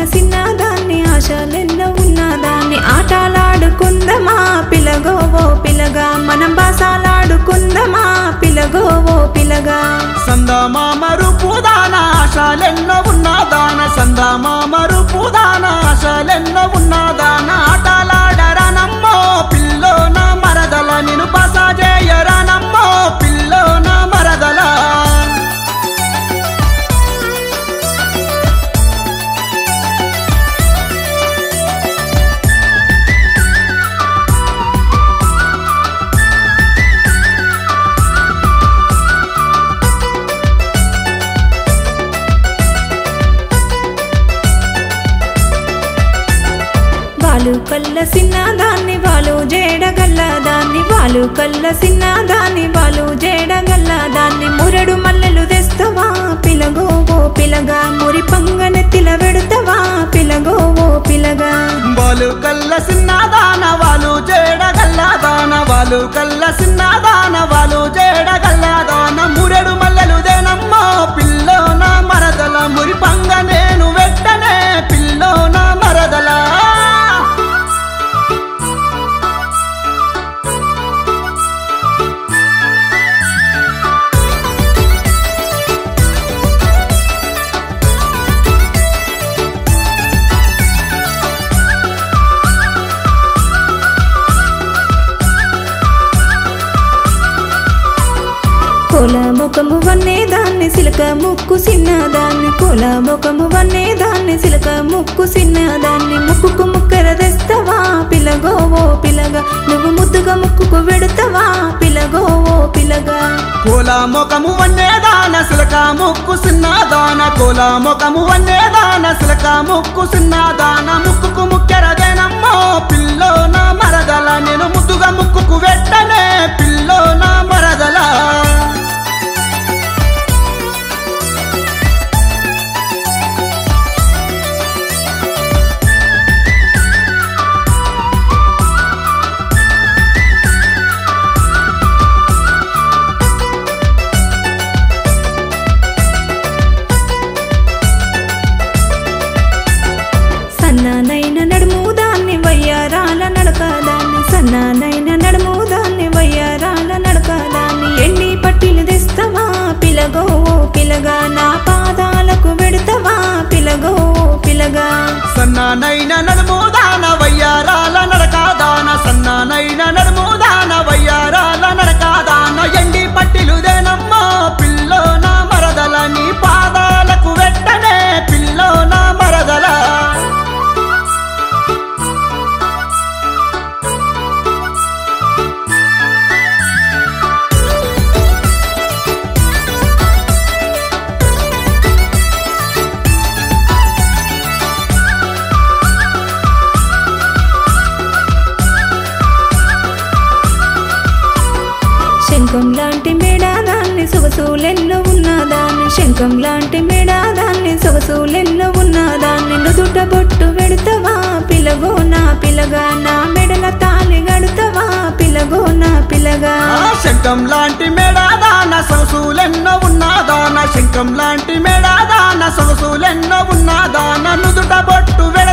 సిన్నదాన్ని ఆశలెన్నో ఉన్నదాన్ని ఆటలాడుకుందమా పిలగో ఓ పిలగా మనం బాసాలాడుకుందమా పిలగో ఓ పిలగా సందమామరు పూదాన ఆశలెన్నో ఉన్నదాన సందమామరు పూదాన ఆశలెన్నో ఉన్నదాన ఆటలాడరానమ్మో పిల్లోన మరదల నిన్ను పసాజేయరానమ్మో పిల్లోన మరదల వాళ్ళు కల్ల సిన్నదాన్ని వాళ్ళు జేడగల్లదాన్ని వాళ్ళు కల్ల సిన్నదాన్ని వాళ్ళు జేడగల్లదాన్ని మురడు మల్లెలు తెస్తవా పిలగో ఓ పిలగా మురి పంగనెత్తిల వెడుతవా పిలగో ఓ పిలగా వాళ్ళు కల్ల సిన్నదాన వాళ్ళు జేడగల్లదాన వాళ్ళు కల్ల సిన్నదాన వాళ్ళు జేడగల్లదాన మురెడు మల్లెలు దేనమ్మో పిల్లోన మరదల మురి పంగ నేను వెట్టనే పిల్లోన మరదల కోల ముఖము వన్నే దాన్ని సిలక ముక్కు సిన్నదాన్ని కోల ముఖము వన్నే దాన్ని సిలక ముక్కు సిన్నదాన్ని ముక్కుకు ముక్కర తెస్తవా పిలగో ఓ పిలగా నువ్వు ముద్దుగా ముక్కుకు వెడుతవా పిలగో ఓ పిలగా కోల ముఖము వన్నేదాన సిలక ముక్కు సిన్నదాన కోల ముఖము వన్నేదాన సిలక ముక్కు సిన్నదాన ముక్కుకు ముక్కెరదేనమ్మో పిల్లోన మరదల నేను ముద్దుగా ముక్కుకు వెట్టనే పిల్లోన మరదల సన్నానైన నడుము దాన్ని వయ్యారాల నడకదాన్ని సన్నానైన నడుము దాన్ని వయ్యారాల నడకదాన్ని ఎండి పట్టిలు తెస్తవా పిలగో ఓ పిలగా నా పాదాలకు వెడుతవా పిలగో ఓ పిలగా సన్నానైన నడుముదాన వయ్యారాల నడకాదాన సన్నానైన నడుముదాన వయ్యారాల నడకాదాన ఎండి పట్టిలు దేనమ్మో పిల్లోన మరదల నీ పాదాలకు వెట్టనే పిల్లోన మరదల శంఖం లాంటి మేడాదాన్ని సొగసులెన్నో ఉన్నదాన్ని శంఖం లాంటి మేడాదాన్ని సొగసులెన్నో ఉన్నదాన్ని నుదుట బొట్టు వెడుతవా పిలగో నా పిలగా నా మెడల తాలి గడుతవా పిలగో నా పిలగా ఆ శంఖం లాంటి మేడాదాన సొగసులెన్నో ఉన్నదాన శంఖం లాంటి మేడాదాన సొగసులెన్నో ఉన్నదాన నుదుట బొట్టు